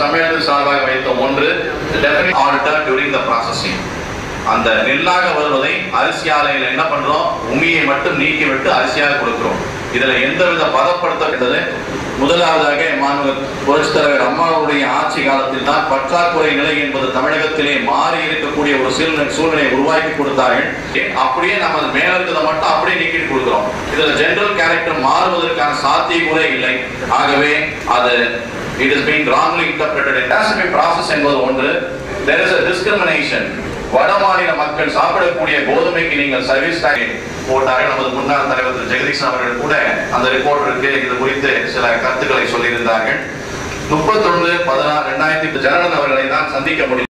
சம்மேளனத்தின் சார்பாக வைத்த ஒன்று definite alter during the processing அந்த நெல்லாக வருவதை அரிசி ஆலையில் என்ன பண்றோம் உமியை மட்டும் நீக்கிவிட்டு அரிசியாக கொடுக்கிறோம் இதுல எந்தவித பதப்படுத்தப்பட்டது முதலாவதாக மாணவர் புரட்சித் தலைவர் அம்மாவுடைய ஆட்சி காலத்தில் தான் பற்றாக்குறை நிலை என்பது தமிழகத்திலே மாறி இருக்கக்கூடிய ஒரு சூழ்நிலை சூழ்நிலையை உருவாக்கி கொடுத்தார்கள் அப்படியே நம்ம அது மேல இருக்கிறத மட்டும் அப்படியே நீக்கிட்டு கொடுக்கிறோம் இதுல ஜெனரல் கேரக்டர் மாறுவதற்கான சாத்தியக்கூறே இல்லை ஆகவே அது it is being wrongly interpreted இன்டாசிபி ப்ராசஸ் என்பது ஒன்று there is a discrimination வட மாநில மக்கள் சாப்பிடக்கூடிய கோதுமைக்கு நீங்கள் சர்வீஸ் டேக்ஸ் போட்டார்கள் நமது முன்னாள் தலைவர் திரு ஜெகதீஷ் அவர்கள் கூட அந்த ரிப்போர்ட் இருக்கு இது குறித்து சில கருத்துக்களை சொல்லியிருந்தார்கள் முப்பத்தொன்று பதினாறு ரெண்டாயிரத்தி ஜனனன் அவர்களை தான் சந்திக்க முடியும்